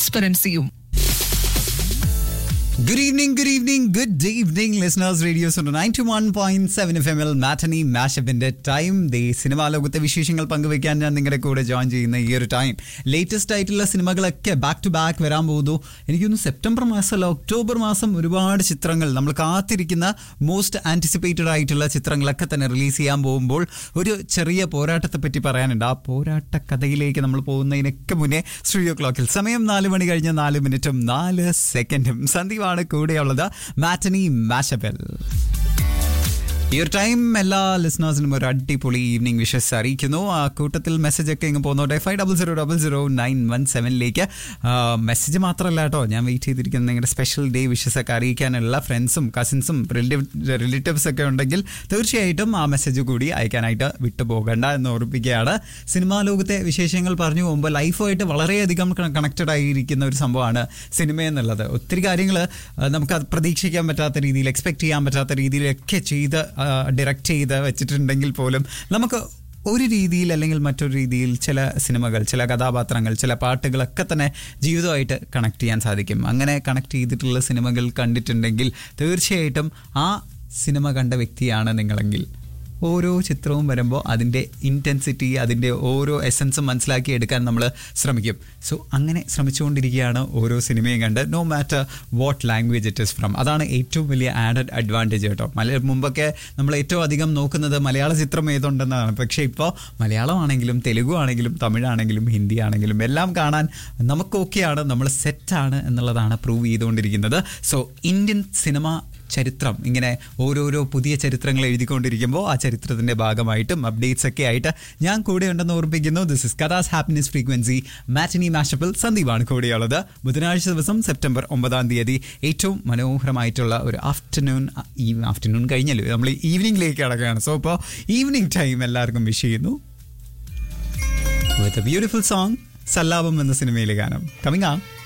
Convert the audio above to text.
ട്രാൻസ്പെറൻസിയും Good evening, good evening, good evening, listeners. Radio Suno 91.7 F എമ്മിൽ matinee മാഷപ്പിന്റെ time ദേ സിനിമാ ലോകത്തെ വിശേഷങ്ങൾ പങ്കുവെക്കാൻ ഞാൻ നിങ്ങളുടെ കൂടെ ജോയിൻ ചെയ്യുന്ന ഈ ഒരു ടൈം ലേറ്റസ്റ്റ് ആയിട്ടുള്ള സിനിമകളൊക്കെ ബാക്ക് ടു ബാക്ക് വരാൻ പോകുന്നു എനിക്കൊന്ന് സെപ്റ്റംബർ മാസമല്ല ഒക്ടോബർ മാസം ഒരുപാട് ചിത്രങ്ങൾ നമ്മൾ കാത്തിരിക്കുന്ന മോസ്റ്റ് ആൻറ്റിസിപ്പേറ്റഡ് ആയിട്ടുള്ള ചിത്രങ്ങളൊക്കെ തന്നെ റിലീസ് ചെയ്യാൻ പോകുമ്പോൾ ഒരു ചെറിയ പോരാട്ടത്തെ പറ്റി പറയാനുണ്ട് ആ പോരാട്ട കഥയിലേക്ക് നമ്മൾ പോകുന്നതിനൊക്കെ മുന്നേ സ്റ്റുഡിയോ ക്ലോക്കിൽ സമയം നാല് മണി കഴിഞ്ഞ് നാല് മിനിറ്റും നാല് സെക്കൻഡും സന്ദീപാണ് കൂടെയുള്ളത് മാറ്റനി മാഷബൽ ഈ ഒരു ടൈം എല്ലാ ലിസണേഴ്സിനും ഒരു അടിപൊളി ഈവനിങ് വിഷസ് അറിയിക്കുന്നു ആ കൂട്ടത്തിൽ മെസ്സേജ് ഒക്കെ ഇങ്ങ് പോകുന്നോട്ടെ five double zero double zero nine one സെവനിലേക്ക് മെസ്സേജ് മാത്രമല്ല കേട്ടോ ഞാൻ വെയിറ്റ് ചെയ്തിരിക്കുന്ന നിങ്ങളുടെ സ്പെഷ്യൽ ഡേ വിഷസ് ഒക്കെ അറിയിക്കാനുള്ള ഫ്രണ്ട്സും കസിൻസും റിലേറ്റീവ്സ് ഒക്കെ ഉണ്ടെങ്കിൽ തീർച്ചയായിട്ടും ആ മെസ്സേജ് കൂടി അയക്കാനായിട്ട് വിട്ടു പോകണ്ട എന്ന് ഓർപ്പിക്കുകയാണ് സിനിമാ ലോകത്തെ വിശേഷങ്ങൾ പറഞ്ഞു പോകുമ്പോൾ ലൈഫുമായിട്ട് വളരെയധികം കണക്റ്റഡ് ആയിരിക്കുന്ന ഒരു സംഭവമാണ് സിനിമ എന്നുള്ളത് ഒത്തിരി കാര്യങ്ങൾ നമുക്ക് അത് പ്രതീക്ഷിക്കാൻ പറ്റാത്ത രീതിയിൽ എക്സ്പെക്ട് ചെയ്യാൻ പറ്റാത്ത രീതിയിലൊക്കെ ചെയ്ത് ഡയറക്റ്റ് ചെയ്ത് വെച്ചിട്ടുണ്ടെങ്കിൽ പോലും നമുക്ക് ഒരു രീതിയിൽ അല്ലെങ്കിൽ മറ്റൊരു രീതിയിൽ ചില സിനിമകൾ ചില കഥാപാത്രങ്ങൾ ചില പാട്ടുകളൊക്കെ തന്നെ ജീവിതമായിട്ട് കണക്ട് ചെയ്യാൻ സാധിക്കും അങ്ങനെ കണക്ട് ചെയ്തിട്ടുള്ള സിനിമകൾ കണ്ടിട്ടുണ്ടെങ്കിൽ തീർച്ചയായിട്ടും ആ സിനിമ കണ്ട വ്യക്തിയാണ് നിങ്ങളെങ്കിൽ ഓരോ ചിത്രവും വരുമ്പോൾ അതിൻ്റെ ഇൻറ്റൻസിറ്റി അതിൻ്റെ ഓരോ എസൻസും മനസ്സിലാക്കി എടുക്കാൻ നമ്മൾ ശ്രമിക്കും സോ അങ്ങനെ ശ്രമിച്ചുകൊണ്ടിരിക്കുകയാണ് ഓരോ സിനിമയും കണ്ട് no matter what language it is from അതാണ് ഏറ്റവും വലിയ ആഡഡ് അഡ്വാൻറ്റേജ് കേട്ടോ മല മുമ്പൊക്കെ നമ്മൾ ഏറ്റവും അധികം നോക്കുന്നത് മലയാള ചിത്രം ഏതുണ്ടെന്നാണ് പക്ഷേ ഇപ്പോൾ മലയാളമാണെങ്കിലും തെലുഗു ആണെങ്കിലും തമിഴാണെങ്കിലും ഹിന്ദി ആണെങ്കിലും എല്ലാം കാണാൻ നമുക്ക് ഓക്കെയാണ് നമ്മൾ സെറ്റാണ് എന്നുള്ളതാണ് പ്രൂവ് ചെയ്തുകൊണ്ടിരിക്കുന്നത് സോ ഇന്ത്യൻ സിനിമ ചരിത്രം ഇങ്ങനെ ഓരോരോ പുതിയ ചരിത്രങ്ങൾ എഴുതിക്കൊണ്ടിരിക്കുമ്പോൾ ആ ചരിത്രത്തിന്റെ ഭാഗമായിട്ടും അപ്ഡേറ്റ്സ് ഒക്കെ ആയിട്ട് ഞാൻ കൂടെ ഉണ്ടെന്ന് ഓർമ്മിപ്പിക്കുന്നു ദിസ് ഇസ് കഥാസ് ഹാപ്പിനെസ് ഫ്രീക്വൻസി മാറ്റിനി മാഷപ്പിൽ സന്ദീപാണ് കൂടെയുള്ളത് ബുധനാഴ്ച ദിവസം സെപ്റ്റംബർ ഒമ്പതാം തീയതി ഏറ്റവും മനോഹരമായിട്ടുള്ള ഒരു ആഫ്റ്റർനൂൺ ഈ ആഫ്റ്റർനൂൺ കഴിഞ്ഞല്ലോ നമ്മൾ ഈവനിങ്ങിലേക്ക് കിടക്കുകയാണ് സോ ഇപ്പോൾ ഈവനിങ് ടൈം എല്ലാവർക്കും വിഷ് ചെയ്യുന്നു with a beautiful song Sallapam എന്ന സിനിമയിലെ ഗാനം കമ്മിങ് ആ